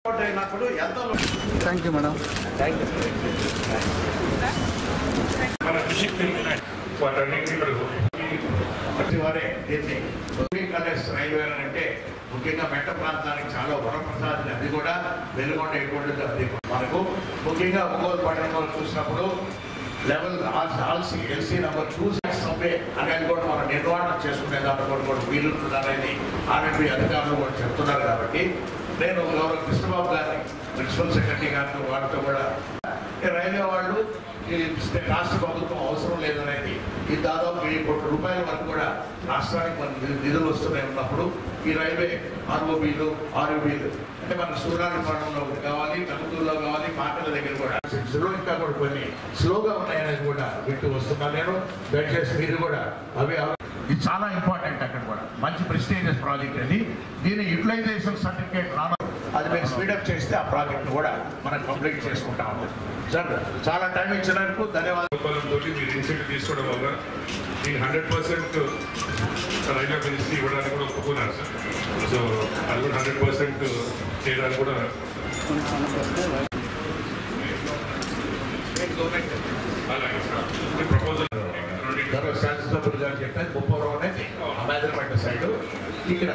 అయినప్పుడు ఎంత thank you madam మన దృష్టికి తెలియనాయి వాటన్నింటినీ ఇక్కడ ప్రతి వారే దీన్ని టూరింగ్ కలర్స్ రైల్వే అని అంటే ముఖ్యంగా మెట్ట ప్రాంతానికి చాలా వరప్రసాదం అది కూడా వెలుగొండ ఎక్కువ అది మనకు ముఖ్యంగా ఒంగోలు పట్టణంలో చూసినప్పుడు level LC LC number two six తొంభై అనేది కూడా మనం నిర్వహణ చేసుకునే దాంట్లో కూడా కూడా వీలుంటుంది అనేది ఆర్ఎంపీ అధికారులు కూడా చెప్తున్నారు కాబట్టి నేను గౌరవ కృష్ణబాబు గారిని ప్రిన్సిపల్ సెక్రటరీ గారితో వారితో కూడా ఈ రైల్వే వాళ్ళు ఈ రాష్ట్ర ప్రభుత్వం అవసరం లేదనేది ఈ దాదాపు వెయ్యి కోట్ల రూపాయల వరకు కూడా రాష్ట్రానికి మన నిధు- నిధులు వస్తున్నాయి ఉన్నప్పుడు ఈ రైల్వే ఆర్ఓబీలు ఆర్ఓబీలు అంటే మన సూర్యానిపాడంలో ఒకటి కావాలి కనుకూరులో కావాలి మాటల దగ్గర కూడా స్లో ఇంకా కూడా కొన్ని స్లోగా ఉన్నాయనేది కూడా వింటూ వస్తున్నాను నేను దయచేసి మీరు కూడా అవి ఆలో- ఇది చాలా ఇంపార్టెంట్ అక్కడ కూడా మంచి ప్రెస్టీజియస్ ప్రాజెక్ట్ అది దీని యూటిలైజేషన్ సర్టిఫికేట్ రాను అది మీరు స్పీడప్ చేస్తే ఆ ప్రాజెక్ట్ కూడా మనం కంప్లీట్ చేసుకుంటాం సార్ చాలా టైం ఇచ్చినందుకు ధన్యవాదాలు రూపాయలతో మీరు ఇన్సెంటివ్ తీసుకోవడం వల్ల నేను హండ్రెడ్ పర్సెంట్ రైల్వే మినిస్ట్రీ ఇవ్వడానికి కూడా ఒప్పుకున్నాను సార్ సో అది కూడా హండ్రెడ్ పర్సెంట్ చేయడానికి కూడా అలాగే సార్ ఈ ప్రపోజల్ గౌరవ శాసనసభ్యులు గారు చెప్పారు ముప్పవరం అనేది అమేదరపేట సైడ్ ఇక్కడ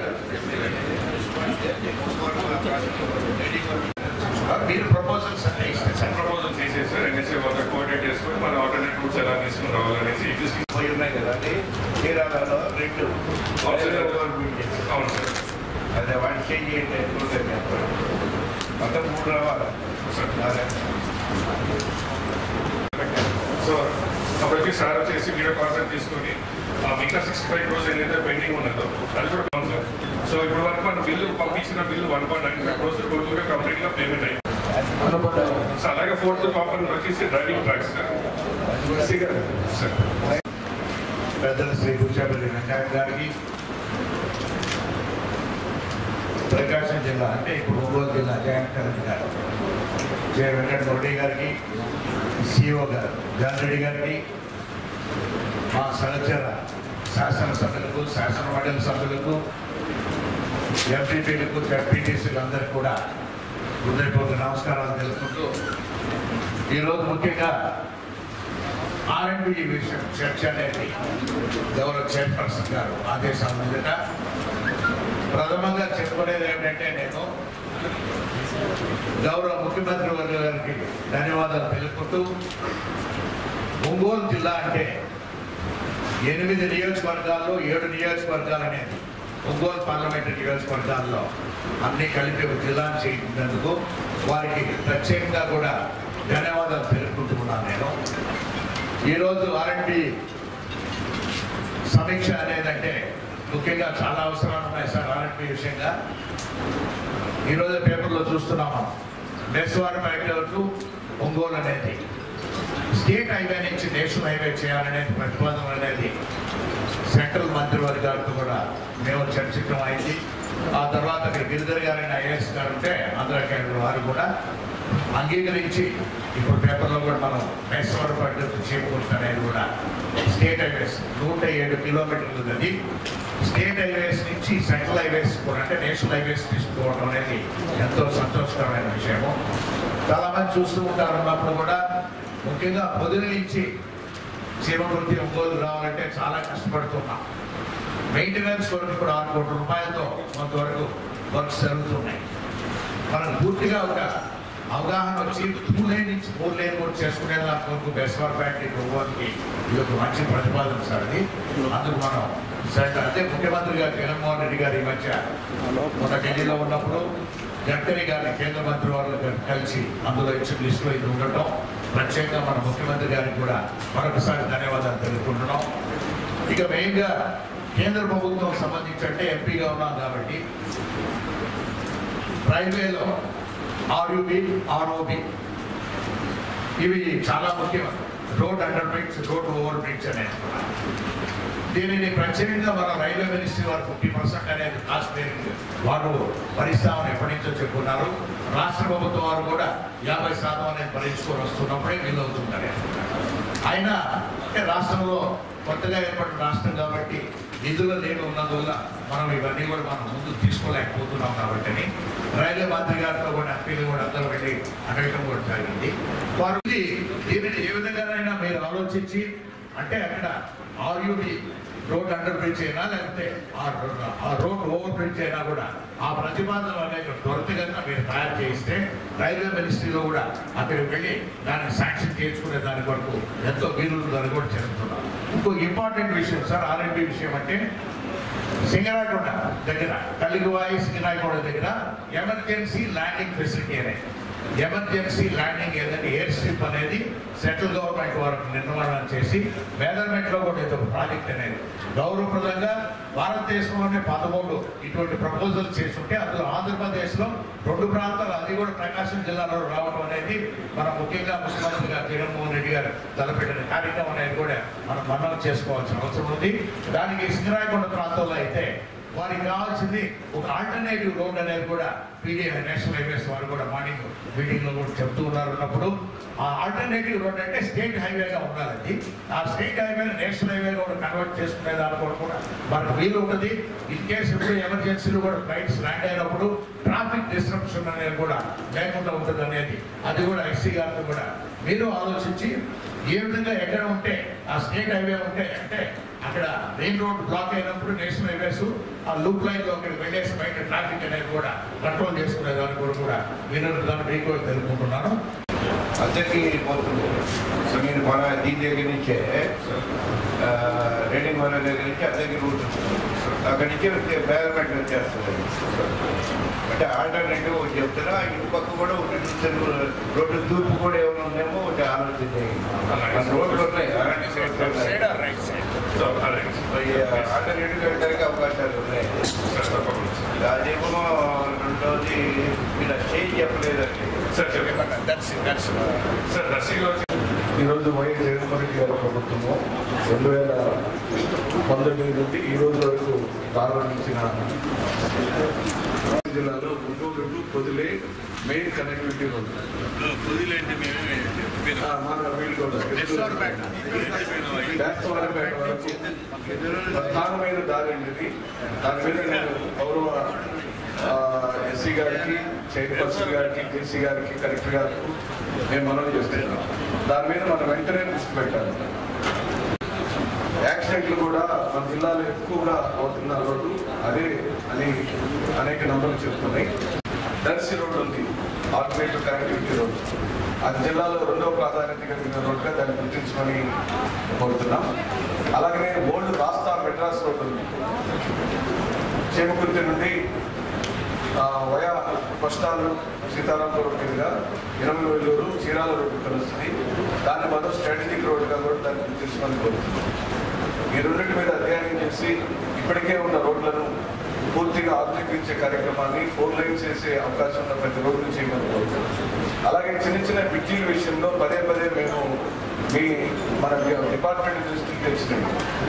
మీరు ప్రపోజల్స్ అన్నీ ఇస్తే సార్ ప్రపోజల్ చేసేసి సార్ ఎన్ఎస్ఏ వాళ్ళకి కోఆర్డినేట్ చేసుకొని మన ఆల్టర్నేట్ రూట్స్ ఎలా తీసుకుని రావాలనేసి ఎగ్జిస్టింగ్ పోయి ఉన్నాయి కదా అది చీరాలలో రెండు అవును సార్ అదే వాటి చేంజ్ చేయండి ఎట్లుంటుంది మొత్తం మూడు రావాలి సార్ సో అప్పటికి సార్ వచ్చేసి వీడియో కాన్సెప్ట్ తీసుకొని ఆ మిగతా సిక్స్టీ ఫైవ్ క్రోర్స్ ఏదైతే పెండింగ్ ఉన్నదో అది కూడా అవును సార్ సో ఇప్పుడు వరకు మన బిల్లు పంపించిన bill one point nine five crores టోటల్గా కంప్లీట్గా పేమెంట్ అయింది సో అలాగే ఫోర్త్ కాంపౌండ్ వచ్చేసి డ్రైవింగ్ ట్రాక్స్ సార్ సార్ పెద్దల శ్రీ కూర్చోబెల్లి వెంకయ్య గారికి ప్రకాశం జిల్లా అంటే ఇప్పుడు ఒంగోలు జిల్లా జాయింట్ కలెక్టర్ గారు జయ వెంకట గౌడీ గారికి సిఓ గారు జాన్రెడ్డి గారికి మా సహచర శాసనసభ్యులకు శాసన మండలి సభ్యులకు ఎంపీపీలకు జడ్పీటీసీలందరికీ కూడా హృదయపూర్వక నమస్కారాలు తెలుపుకుంటూ ఈరోజు ముఖ్యంగా ఆర్ఎండ్బి విషయం చర్చ అనేది గౌరవ చైర్పర్సన్ గారు ఆదేశాల మీదట ప్రథమంగా చెప్పుకునేది ఏంటంటే నేను గౌరవ ముఖ్యమంత్రి వర్గ గారికి ధన్యవాదాలు తెలుపుకుంటూ ఒంగోలు జిల్లా అంటే ఎనిమిది నియోజకవర్గాల్లో ఏడు నియోజకవర్గాలు అనేది ఒంగోలు పార్లమెంటు నియోజకవర్గాల్లో అన్ని కలిపి ఒక జిల్లాను చేయించినందుకు వారికి ప్రత్యేకంగా కూడా ధన్యవాదాలు తెలుపుకుంటున్నాను నేను ఈరోజు ఆర్ఎండ్బి సమీక్ష అనేదంటే ముఖ్యంగా చాలా అవసరాలు ఉన్నాయి సార్ ఆర్ఎండ్బి విషయంగా ఈరోజు పేపర్లో చూస్తున్నాము నెస్వారపేట టు ఒంగోలు అనేది స్టేట్ హైవే నుంచి నేషనల్ హైవే చేయాలనేది ప్రతిపాదన అనేది సెంట్రల్ మంత్రివర్గాలతో కూడా మేము చర్చించడం అయింది ఆ తర్వాత ఇక్కడ గిరిధర్ గారైన ఐఏఎస్ గారు ఉంటే ఆంధ్ర కేంద్ర వారు కూడా అంగీకరించి ఇప్పుడు పేపర్లో కూడా మనం మేశ్వర పడ్డకు చేకూరుతుంది అనేది కూడా స్టేట్ హైవేస్ నూట ఏడు కిలోమీటర్లు అది స్టేట్ హైవేస్ నుంచి సెంట్రల్ హైవేస్ కూడా అంటే నేషనల్ హైవేస్ తీసుకోవడం అనేది ఎంతో సంతోషకరమైన విషయము చాలా మంది చూస్తూ ఉంటారు ఉన్నప్పుడు కూడా ముఖ్యంగా పొదుల నుంచి చీమకుర్తి ఒంగోలు రావాలంటే చాలా కష్టపడుతున్నాం మెయింటెనెన్స్ కొరకు ఇప్పుడు ఆరు కోట్ల రూపాయలతో కొంతవరకు వర్క్స్ జరుగుతున్నాయి మనకు పూర్తిగా ఒక అవగాహన వచ్చి టూ లేన్ నుంచి ఫోర్ లేన్ కూడా చేసుకునే దాని కొరకు బెస్వార్ ఫ్యాక్టరీ ఒంగోలుకి ఇది ఒక మంచి ప్రతిపాదన సార్ అది అందుకు మనం సరే అంటే ముఖ్యమంత్రి గారు జగన్మోహన్ రెడ్డి గారు ఈ మధ్య మన ఢిల్లీలో ఉన్నప్పుడు గడ్కరీ గారిని కేంద్ర మంత్రి వాళ్ళు కలిసి అందులో ఇచ్చిన లిస్టులో ఇది ఉండటం ప్రత్యేకంగా మన ముఖ్యమంత్రి గారికి కూడా మరొకసారి ధన్యవాదాలు తెలుపుకుంటున్నాం ఇక మెయిన్గా కేంద్ర ప్రభుత్వం సంబంధించి అంటే ఎంపీగా ఉన్నాం కాబట్టి రైల్వేలో ఆర్యుబి ఆర్ఓబి ఇవి చాలా ముఖ్యం road under bridge road over bridge అనేది కూడా. దీనిని ప్రత్యేకంగా మన రైల్వే మినిస్ట్రీ వారు ఫిఫ్టీ పర్సెంట్ అనేది కాస్ట్ వారు భరిస్తామని ఎప్పటి నుంచో చెప్పుకున్నారు రాష్ట్ర ప్రభుత్వం వారు కూడా యాభై శాతం అనేది భరించుకొని వస్తున్నప్పుడే వీలవుతుందని అయినా అంటే రాష్ట్రంలో కొత్తగా ఏర్పడిన రాష్ట్రం కాబట్టి నిధులు లేని ఉన్నందువల్ల మనం ఇవన్నీ కూడా మనం ముందుకు తీసుకోలేకపోతున్నాం కాబట్టి రైల్వే మంత్రి గారితో కూడా ఎంపీలు కూడా అందరూ వెళ్ళి అడగడం కూడా జరిగింది వారు ఇది దీనిని ఏ విధంగానైనా మీరు ఆలోచించి అంటే అక్కడ ఆర్యూబి రోడ్ అండర్ బ్రిడ్జ్ అయినా లేకపోతే ఆ రో- ఆ రోడ్ ఓవర్ బ్రిడ్జ్ అయినా కూడా ఆ ప్రతిపాదన అనేది త్వరితగతిన మీరు తయారు చేయిస్తే రైల్వే మినిస్ట్రీలో కూడా అక్కడికి వెళ్ళి దాన్ని శాంక్షన్ చేసుకునే దాని వరకు ఎంతో వీలుందని కూడా చెప్తున్నాను ఇంకో ఇంపార్టెంట్ విషయం సార్ ఆర్ఎంపీ విషయం అంటే సింగరాకొండ దగ్గర కలిగువాయి సింగరాకొండ దగ్గర ఎమర్జెన్సీ ల్యాండింగ్ ఫెసిలిటీ అనేది ఎమర్జెన్సీ ల్యాండింగ్ ఏదంటే ఎయిర్ స్ట్రిప్ అనేది సెంట్రల్ గవర్నమెంట్ వారు నిర్మాణం చేసి మేదర్మెంట్లో కూడా ఇది ఒక ప్రాజెక్ట్ అనేది గౌరవప్రదంగా భారతదేశంలోనే పదమూడు ఇటువంటి ప్రపోజల్ చేస్తుంటే అందులో ఆంధ్రప్రదేశ్లో రెండు ప్రాంతాలు అది కూడా ప్రకాశం జిల్లాలో రావడం అనేది మన ముఖ్యంగా ముఖ్యమంత్రి గారు జగన్మోహన్ రెడ్డి గారు తలపెట్టిన కార్యక్రమం అనేది కూడా మనం మనం చేసుకోవాల్సిన అవసరం ఉంది దానికి సింగరాయకొండ ప్రాంతంలో అయితే వారికి కావాల్సింది ఒక ఆల్టర్నేటివ్ రోడ్ అనేది కూడా పీడీ నేషనల్ హైవేస్ వారు కూడా మార్నింగ్ మీటింగ్ లో కూడా చెప్తూ ఉన్నారు ఉన్నప్పుడు ఆ ఆల్టర్నేటివ్ రోడ్ అంటే స్టేట్ హైవేగా ఉండాలండి ఆ స్టేట్ హైవే నేషనల్ హైవేగా కూడా కన్వర్ట్ చేసుకునే దానిలో కూడా మనకు వీలు ఉంటుంది ఇన్ కేసు ఇప్పుడు ఎమర్జెన్సీలు కూడా ఫ్లైట్స్ ల్యాండ్ అయినప్పుడు ట్రాఫిక్ డిస్ట్రప్షన్ అనేది కూడా లేకుండా ఉంటుంది అనేది అది కూడా ఎస్సీ గారితో కూడా మీరు ఆలోచించి ఏ విధంగా ఎక్కడ ఉంటే ఆ స్టేట్ హైవే ఉంటే అంటే అక్కడ మెయిన్ రోడ్ బ్లాక్ అయినప్పుడు నేషనల్ హైవేస్ ఆ లూప్ లైన్ లో వెళ్ళేసి బయట ట్రాఫిక్ అనేది కూడా కంట్రోల్ చేసుకునే దానికి కూడా కూడా వినోదాన్ని మీకు కూడా తెలుపుకుంటున్నాను అద్దెకి పోతుంది సో నేను మన దీని దగ్గర నుంచే ఆ, రేడింగ్ వాళ్ళ దగ్గర నుంచి అద్దెకి రూట్ ఉంటుంది. అక్కడి నుంచి బేరమెంట్ వచ్చేస్తుంది అంటే ఆల్టర్నేటివ్ చెప్తున్నా ఇటు పక్క కూడా ఒకటి చూస్తాను రోడ్డు తూర్పు కూడా ఏమైనా ఉందేమో ఒకటి ఆలోచన చేయండి. మన రోడ్లు ఉన్నాయి అలాంటి రోడ్లు ఉన్నాయి. సో అలాగే సో ఈ ఆల్టర్నేటివ్ వెళ్ళడానికి అవకాశాలు ఉన్నాయి సార్ తప్పకుండా సార్. అదేమో రెండోది ఇలా స్టేజ్ చెప్పలేదండి సార్ చెప్పండి సార్ దర్శిలో ఈరోజు వైఎస్ జగన్మోహన్ రెడ్డి గారి ప్రభుత్వము రెండు వేల పంతొమ్మిది నుండి ఈ రోజు వరకు ప్రారంభించిన జిల్లాలో Guntur to Podili main connectivity road ఆ, మన వీళ్ళు కూడా. బేస్తవారిపేట వరకు ప్రధానమైన దారి అండి ఇది దాని మీద నేను గౌరవ ఎస్సీ గారికి చైర్పర్సన్ గారికి జేసీ గారికి కలెక్టర్ గారికి నేను మనవి చేస్తున్నాను దాని మీద మనం వెంటనే దృష్టి పెట్టాలి యాక్సిడెంట్లు కూడా మన జిల్లాలో ఎక్కువగా అవుతున్న రోడ్డు అదే అని అనేక నంబర్లు చెప్తున్నాయి దర్శి రోడ్డు ఉంది ఆల్టర్నేటివ్ కనెక్టివిటీ రోడ్డు అది జిల్లాలో రెండవ ప్రాధాన్యత కలిగిన రోడ్డుగా దాన్ని గుర్తించమని కోరుతున్నాం అలాగనే ఓల్డ్ రాస్తా మెడ్రాస్ రోడ్డు ఉంది చేమకుర్తి నుండి ఆ, వయా బస్టాండ్ సీతారాంపురం మీదుగా ఇరవై వేలూరు చీరాల రోడ్డు కలుస్తుంది దాన్ని మనం స్ట్రాటజిక్ రోడ్డుగా కూడా దాన్ని గుర్తించమని కోరుతున్నాం ఈ రెండింటి మీద అధ్యయనం చేసి ఇప్పటికే ఉన్న రోడ్లను పూర్తిగా ఆధునీకరించే కార్యక్రమాన్ని ఫోర్ లైన్స్ చేసే అవకాశం ఉన్న ప్రతి రోడ్డు చేయమని కోరుతున్నాం అలాగే చిన్న చిన్న బ్రిడ్జీల విషయంలో పదే పదే మేము మీ మన డిపార్ట్మెంట్ దృష్టికి తెచ్చినాం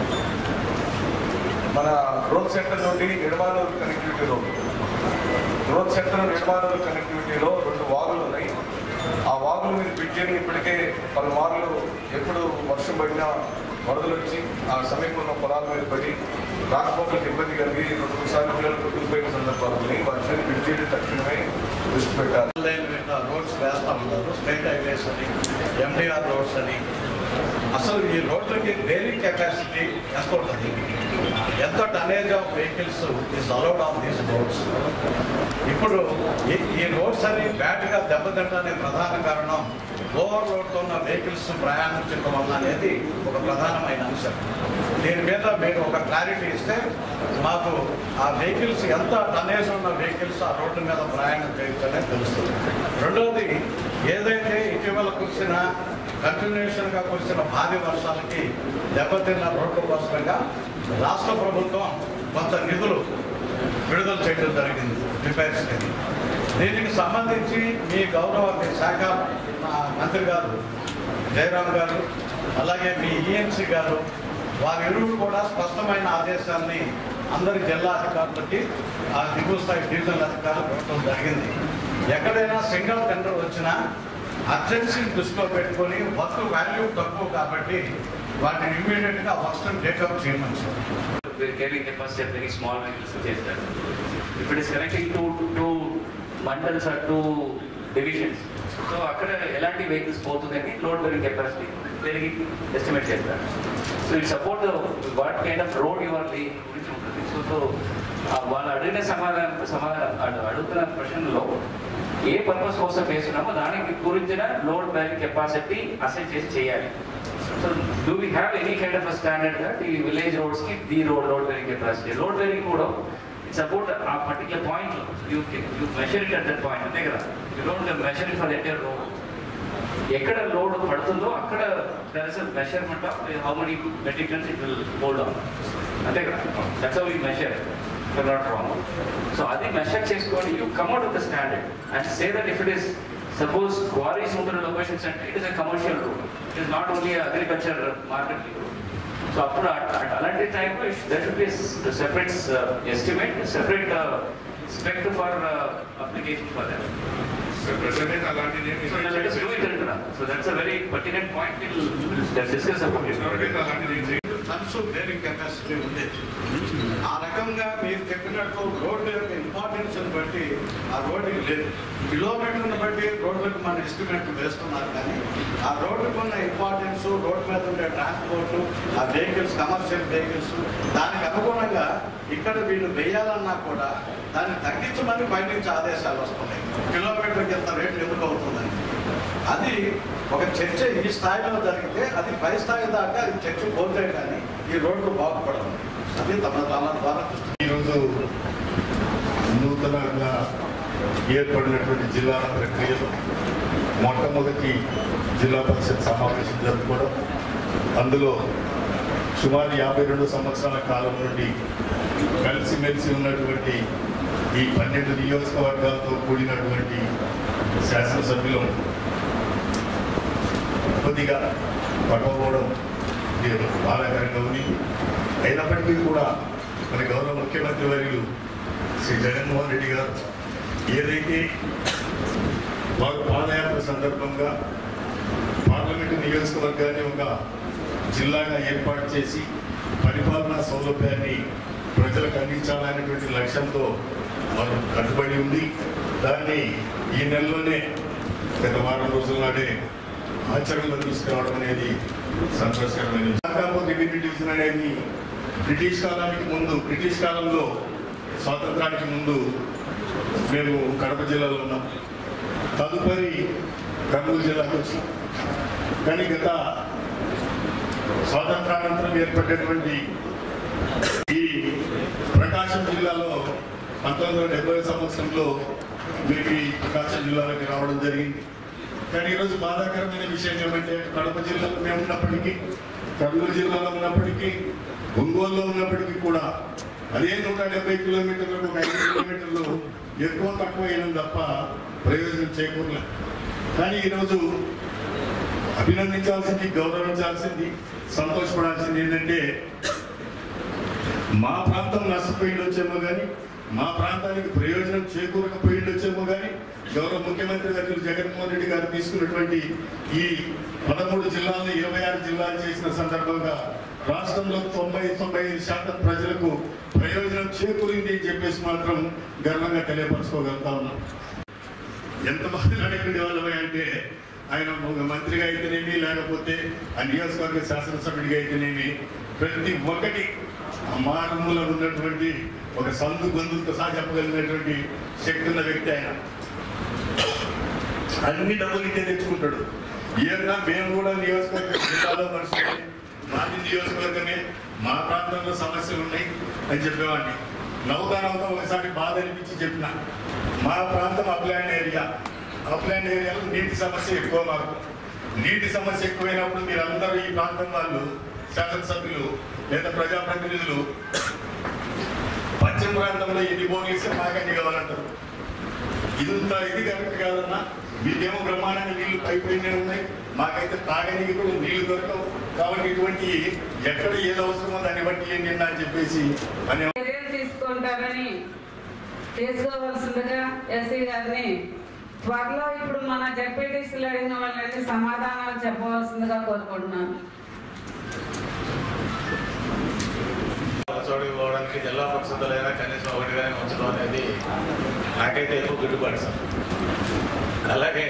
మన రోడ్ సెంటర్ నుండి Nirmanuru connectivity road road centre Nirmanuru కనెక్టివిటీలో రెండు వాగులు ఉన్నాయి ఆ వాగుల మీద బ్రిడ్జిని ఇప్పటికే పలుమార్లు ఎప్పుడు వర్షం పడినా వరదలు వచ్చి ఆ సమీపంలో పొలాల మీద పడి రాకపోకలకు ఇబ్బంది కలిగి రెండు మూడు సార్లు పిల్లలు కొట్టుకుపోయిన సందర్భాలు ఉన్నాయి వాటి బ్రిడ్జిని తక్షణమే దృష్టి పెట్టాలి లైన్ మీద రోడ్స్ వేస్తా ఉన్నారు స్టేట్ హైవేస్ అని ఎండిఆర్ రోడ్స్ అని అసలు ఈ రోడ్లకి డైలీ కెపాసిటీ ఎంత ఉంటుంది ఎంత tonnage of vehicles is allowed on these roads ఇప్పుడు ఈ ఈ రోడ్స్ అని బ్యాడ్గా దెబ్బతింటానికి ప్రధాన కారణం ఓవర్ రోడ్తో ఉన్న వెహికల్స్ ప్రయాణించడం వల్ల అనేది ఒక ప్రధానమైన అంశం దీని మీద మీరు ఒక క్లారిటీ ఇస్తే మాకు ఆ వెహికల్స్ ఎంత టనేజ్ ఉన్న వెహికల్స్ ఆ రోడ్డు మీద ప్రయాణం చేయొచ్చనే తెలుస్తుంది రెండవది ఏదైతే ఇటీవల కురిసిన కంటిన్యూషన్గా కురిసిన భారీ వర్షాలకి దెబ్బతిన్న రోడ్ల కోసంగా రాష్ట్ర ప్రభుత్వం కొంత నిధులు విడుదల చేయడం జరిగింది రిపేర్స్కి దీనికి సంబంధించి మీ గౌరవ మీ శాఖ ఆ, మంత్రి గారు జయరామ్ గారు అలాగే మీ ఈఎన్సీ గారు వారిరువురు కూడా స్పష్టమైన ఆదేశాన్ని అందరి జిల్లా అధికారులకి ఆ దిగువ స్థాయి డివిజనల్ అధికారులు పెట్టడం జరిగింది ఎక్కడైనా సింగిల్ టెండర్ వచ్చినా అర్జెన్సీని దృష్టిలో పెట్టుకొని వర్క్ వాల్యూ తక్కువ కాబట్టి వాటిని ఇమ్మీడియట్గా వర్క్స్ని టేకప్ చేయమని చెప్పారు. carrying capacity of very small vehicles చేస్తారు if it is connecting to two mandals or two divisions so అక్కడ ఎలాంటి వెహికల్స్ పోతుందని లోడ్ బెరింగ్ కెపాసిటీ పెరిగి ఎస్టిమేట్ చేస్తారు so it support what kind of road your lay గురించి ఉంటుంది సో సో వాళ్ళు అడిగిన సమాధానం సమాధానం అడు- అడుగుతున్న ప్రశ్నలో ఏ పర్పస్ కోసం వేస్తున్నామో దానికి గురించిన లోడ్ బెరింగ్ కెపాసిటీ అసెస్ చేసి చేయాలి so do we have any kind of standard గా ఈ విలేజ్ రోడ్స్ కి the road road bearing capacity road bearing కూడా it's about a particular point you you measure it at that point అంతే కదా you don't measure it for entire road ఎక్కడ load పడుతుందో అక్కడ there is measurement of how many metric tons it will hold on అంతే కదా that's how you measure not wrong so అది measure చేసుకొని you come at with the standard and say that if it is suppose quarries ఉంటున్న locations అంటే it is a commercial route it is not only agriculture market route so అప్పుడు at- at అలాంటి టైంలో there should be separate estimate separate spec for application for that present అయితే అలాంటిది ఏమి so let us do it అంటున్నా so that's a very pertinent point will discuss about it ఇప్పటివరకు అలాంటిది ఏం చేయలేదు టన్స్ బేరింగ్ కెపాసిటీ ఉండేది ఆ రకంగా మీరు చెప్పినట్టు రోడ్డు యొక్క ఇంపార్టెన్స్ బట్టి ఆ రోడ్డుకి లేదు కిలోమీటర్ని బట్టి రోడ్లకు మన ఎస్టిమేట్ వేస్తున్నారు కానీ ఆ రోడ్డుకు ఉన్న ఇంపార్టెన్స్ రోడ్డు మీద ఉండే ట్రాన్స్పోర్ట్ ఆ వెహికల్స్ కమర్షియల్ వెహికల్స్ దానికి అనుగుణంగా ఇక్కడ వీళ్ళు వేయాలన్నా కూడా దాన్ని తగ్గించమని బయట నుంచి ఆదేశాలు వస్తున్నాయి కిలోమీటర్కి ఎంత రేట్లు ఎందుకు అవుతుందని అది ఒక చర్చ ఈ స్థాయిలో జరిగితే అది పై స్థాయి దాకా అది చర్చ పోతే కానీ ఈ రోడ్డు బాగుపడదు అది తమ తమ ద్వారా దృష్టి ఈరోజు నూతనంగా ఏర్పడినటువంటి జిల్లాల ప్రక్రియలో మొట్టమొదటి జిల్లా పరిషత్ సమావేశం జరుపుకోవడం అందులో సుమారు యాభై రెండు సంవత్సరాల కాలం నుండి కలిసిమెలిసి ఉన్నటువంటి ఈ పన్నెండు నియోజకవర్గాలతో కూడినటువంటి శాసనసభ్యులు కొద్దిగా పట్టుకోవడం ఇది బాధాకరంగా ఉంది అయినప్పటికీ కూడా మన గౌరవ ముఖ్యమంత్రి వర్యులు శ్రీ జగన్మోహన్ రెడ్డి గారు ఏదైతే వారు పాదయాత్ర సందర్భంగా పార్లమెంటు నియోజకవర్గాన్ని ఒక జిల్లాగా ఏర్పాటు చేసి పరిపాలనా సౌలభ్యాన్ని ప్రజలకు అందించాలనేటువంటి లక్ష్యంతో వారు కట్టుబడి ఉంది దాన్ని ఈ నెలలోనే గత వారం రోజుల నాడే ఆచరణలో తీసుకురావడం అనేది సంతోషకరమైన విషయం. శాఖాపూర్ రెవెన్యూ డివిజన్ అనేది బ్రిటిష్ కాలానికి ముందు బ్రిటిష్ కాలంలో స్వాతంత్రానికి ముందు మేము కడప జిల్లాలో ఉన్నాం తదుపరి కర్నూలు జిల్లాకు వచ్చినాం కానీ గత స్వాతంత్రానంతరం ఏర్పడినటువంటి ఈ ప్రకాశం జిల్లాలో పంతొమ్మిది వందల డెబ్బై సంవత్సరంలో మీకు ఈ ప్రకాశం జిల్లాలోకి రావడం జరిగింది కానీ ఈరోజు బాధాకరమైన విషయం ఏమంటే కడప జిల్లాలో మేము ఉన్నప్పటికీ కర్నూలు జిల్లాలో ఉన్నప్పటికీ ఒంగోలులో ఉన్నప్పటికీ కూడా అదే నూట డెబ్బై కిలోమీటర్లకు ఒక ఐదు కిలోమీటర్లు ఎక్కువ తక్కువ అయిన తప్ప ప్రయోజనం చేకూరలే కానీ ఈరోజు అభినందించాల్సింది గౌరవించాల్సింది సంతోషపడాల్సింది ఏంటంటే మా ప్రాంతం నష్టపోయిండొచ్చేమో కానీ మా ప్రాంతానికి ప్రయోజనం చేకూరకపోయిండొచ్చేమో కానీ గౌరవ ముఖ్యమంత్రి వర్యులు జగన్మోహన్ రెడ్డి గారు తీసుకున్నటువంటి ఈ పదమూడు జిల్లాలను ఇరవై ఆరు జిల్లాలు చేసిన సందర్భంగా రాష్ట్రంలో తొంభై తొంభై ఐదు శాతం ప్రజలకు ప్రయోజనం చేకూరింది అని చెప్పేసి మాత్రం గర్వంగా తెలియపరచుకోగలుగుతా ఉన్నాం ఎంత మాట్లాడేటువంటి వాళ్ళమే అంటే ఆయన ఒక మంత్రిగా అయితేనేమి లేకపోతే ఆ నియోజకవర్గ శాసనసభ్యుడిగా అయితేనేమి ప్రతి ఒక్కటి ఆ మారుమూల ఉన్నటువంటి ఒక సందు బంధువులతో సహా చెప్పగలిగినటువంటి శక్తి ఉన్న వ్యక్తి ఆయన అన్ని డబ్బులు ఇంటే తెచ్చుకుంటాడు ఏమన్నా మేము కూడా నియోజకవర్గ జిల్లాలో మనుషులే మాది నియోజకవర్గమే మా ప్రాంతంలో సమస్యలు ఉన్నాయి అని చెప్పేవాడిని నవ్వుతా నవ్వుతా ఒకసారి బాధ అనిపించి చెప్పిన మా ప్రాంతం అప్లాండ్ ఏరియా అప్లాండ్ ఏరియాలో నీటి సమస్య ఎక్కువ మాకు నీటి సమస్య ఎక్కువైనప్పుడు మీరు అందరూ ఈ ప్రాంతం వాళ్ళు శాసనసభ్యులు లేదా ప్రజాప్రతినిధులు పశ్చిమ ప్రాంతంలో ఎన్ని బోర్లు ఇస్తే మాకన్నీ కావాలంటారు ఇదంత ఇది కరెక్ట్ కాదన్నా మీకేమో బ్రహ్మాండంగా నీళ్లు పైపోయినే ఉన్నాయి మాకైతే తాగడానికి కూడా నీళ్లు దొరకవు కాబట్టి ఇటువంటి ఎక్కడ ఏది అవసరమో దాన్ని బట్టి ఏంటి అని చెప్పేసి అనే చర్యలు తీసుకుంటారని చేసుకోవాల్సిందిగా ఎస్సీ గారిని త్వరలో ఇప్పుడు మన జడ్పీటీసీలు అడిగిన వాళ్ళని సమాధానాలు చెప్పవలసిందిగా కోరుకుంటున్నాను ఒక చోటికి పోవడానికి జిల్లా పరిషత్తులైనా కనీసం ఒకటిగానే ఉంచడం అనేది నాకైతే ఎక్కువ గిట్టుబాటు సార్ అలాగే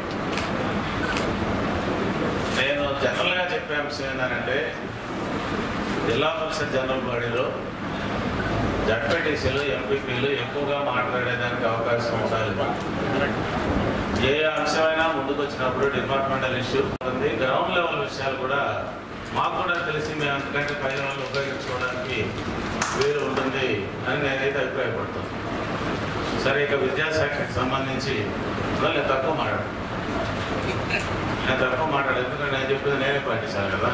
నేను జనరల్గా చెప్పే అంశం ఏంటంటే జిల్లా పరిషత్ జనరల్ బాడీలో జడ్పీటీసీలు ఎంపీపీలు ఎక్కువగా మాట్లాడేదానికి అవకాశం ఉండాలి ఏ అంశమైనా ముందుకు వచ్చినప్పుడు డిపార్ట్మెంటల్ ఇష్యూ ఉంది గ్రౌండ్ లెవెల్ విషయాలు కూడా మాకు కూడా తెలిసి మేము అంతకంటే పై వాళ్ళు ఉపయోగించుకోవడానికి వీలు ఉంటుంది అని నేనైతే అభిప్రాయపడతాను సరే ఇక విద్యాశాఖకి సంబంధించి వాళ్ళు తక్కువ మాట్లాడు నేను తక్కువ మాట్లాడు ఎందుకంటే నేను చెప్పింది నేనే పాటించాను కదా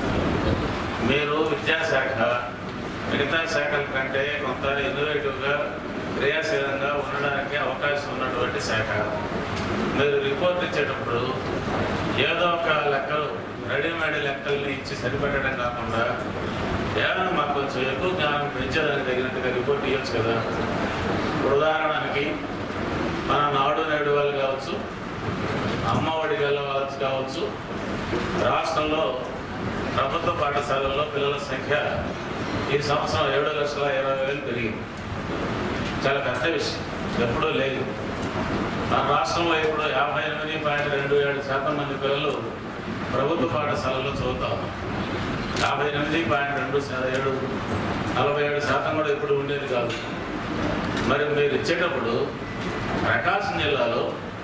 మీరు విద్యాశాఖ మిగతా శాఖల కంటే కొంత ఇన్నోవేటివ్గా క్రియాశీలంగా ఉండడానికి అవకాశం ఉన్నటువంటి శాఖ మీరు రిపోర్ట్ ఇచ్చేటప్పుడు ఏదో ఒక లెక్కలు రెడీమేడ్ లెక్కల్ని ఇచ్చి సరిపెట్టడం కాకుండా ఏమైనా మాకు కొంచెం ఎక్కువ జ్ఞానం పెంచేదానికి తగినట్టుగా రిపోర్ట్ ఇవ్వచ్చు కదా ఇప్పుడు ఉదాహరణకి మన నాడు నేడు వాళ్ళు కావచ్చు అమ్మఒడి గల వాళ్ళు కావచ్చు రాష్ట్రంలో ప్రభుత్వ పాఠశాలల్లో పిల్లల సంఖ్య ఈ సంవత్సరం ఏడు లక్షల ఇరవై వేలు పెరిగింది చాలా పెద్ద విషయం ఎప్పుడూ లేదు మన రాష్ట్రంలో ఇప్పుడు యాభై ఎనిమిది పాయింట్ రెండు ఏడు శాతం మంది పిల్లలు ప్రభుత్వ పాఠశాలలో చదువుతా ఉన్నారు యాభై ఎనిమిది పాయింట్ రెండు శా- ఏడు నలభై ఏడు శాతం కూడా ఇప్పుడు ఉండేది కాదు మరి మీరు ఇచ్చేటప్పుడు ప్రకాశం జిల్లాలో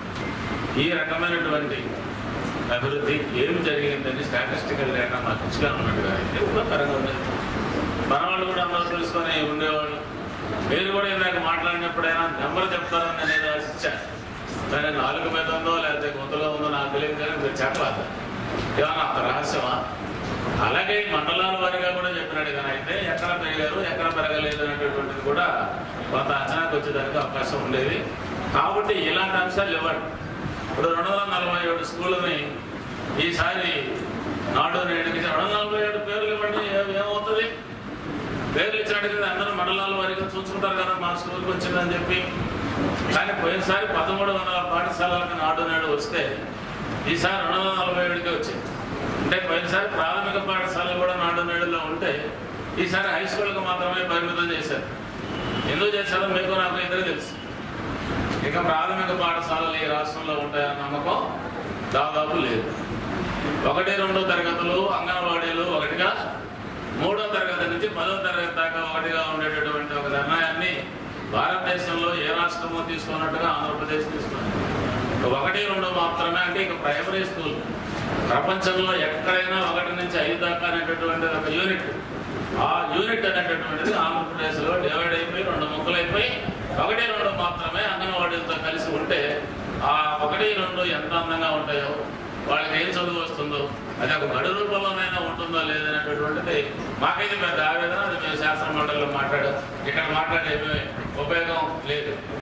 ఈ రకమైనటువంటి అభివృద్ధి ఏమి జరిగిందని స్టాటిస్టికల్ డేటా మాకు ఇచ్చుగా ఉన్నట్టుగా అయితే ఉపయోగకరంగా ఉండేది మన వాళ్ళు కూడా అందరూ తెలుసుకొని ఉండేవాళ్ళు మీరు కూడా ఇందాక మాట్లాడినప్పుడైనా నెంబర్ చెప్తారని నేను ఏదో ఆశించాను కానీ నాలుగు మీద ఉందో లేకపోతే గుంతలో ఉందో నాకు తెలియదు కానీ మీరు చెప్పలేదు ఏమన్నా అంత రహస్యమా అలాగే ఈ మండలాల వారిగా కూడా చెప్పినాడు కానీ అయితే ఎక్కడ పెరిగారు ఎక్కడ పెరగలేదు అనేటటువంటిది కూడా కొంత అంచనాకు వచ్చేదానికి అవకాశం ఉండేది కాబట్టి ఇలాంటి అంశాలు ఇవ్వండి ఇప్పుడు రెండు వందల నలభై ఏడు స్కూళ్ళని ఈసారి నాడు నేడుకి రెండు వందల నలభై ఏడు పేర్లు ఇవ్వండి ఏ- ఏమవుతుంది పేర్లు ఇచ్చినట్టుగా అందరూ మండలాల వారిగా చూసుకుంటారు కదా మా స్కూల్కి వచ్చిందని చెప్పి కానీ పోయినసారి పదమూడు వందల పాఠశాలలకు నాడు నేడు వస్తే ఈసారి రెండు వందల నలభై ఏడుకే వచ్చింది అంటే పోయినసారి ప్రాథమిక పాఠశాలలు కూడా నాడు నేడులో ఉంటే ఈసారి హై స్కూల్కి మాత్రమే పరిమితం చేశారు ఎందుకు చేశారో మీకు నాకు ఇద్దరు తెలుసు ఇక ప్రాథమిక పాఠశాలలు ఈ రాష్ట్రంలో ఉంటాయన్న నమ్మకం దాదాపు లేదు ఒకటి రెండో తరగతులు అంగన్వాడీలు ఒకటిగా మూడో తరగతి నుంచి పదో తరగతి దాకా ఒకటిగా ఉండేటటువంటి ఒక నిర్ణయాన్ని భారతదేశంలో ఏ రాష్ట్రమో తీసుకున్నట్టుగా ఆంధ్రప్రదేశ్ తీసుకున్నది ఒకటి రెండు మాత్రమే అంటే ఇక ప్రైమరీ స్కూల్ ప్రపంచంలో ఎక్కడైనా ఒకటి నుంచి ఐదు దాకా అనేటటువంటి ఒక యూనిట్ ఆ యూనిట్ అనేటటువంటిది ఆంధ్రప్రదేశ్లో డివైడ్ అయిపోయి రెండు ముక్కలు అయిపోయి ఒకటి రెండు మాత్రమే అంగన్వాడీలతో కలిసి ఉంటే ఆ ఒకటి రెండు ఎంత అందంగా ఉంటాయో వాళ్ళకి ఏం చదువు వస్తుందో అది ఒక గడు రూపంలోనైనా ఉంటుందో లేదనేటటువంటిది మాకైతే పెద్ద ఆవేదన అది మేము శాస్త్ర మండలిలో మాట్లాడాం ఇక్కడ మాట్లాడే ఉపయోగం లేదు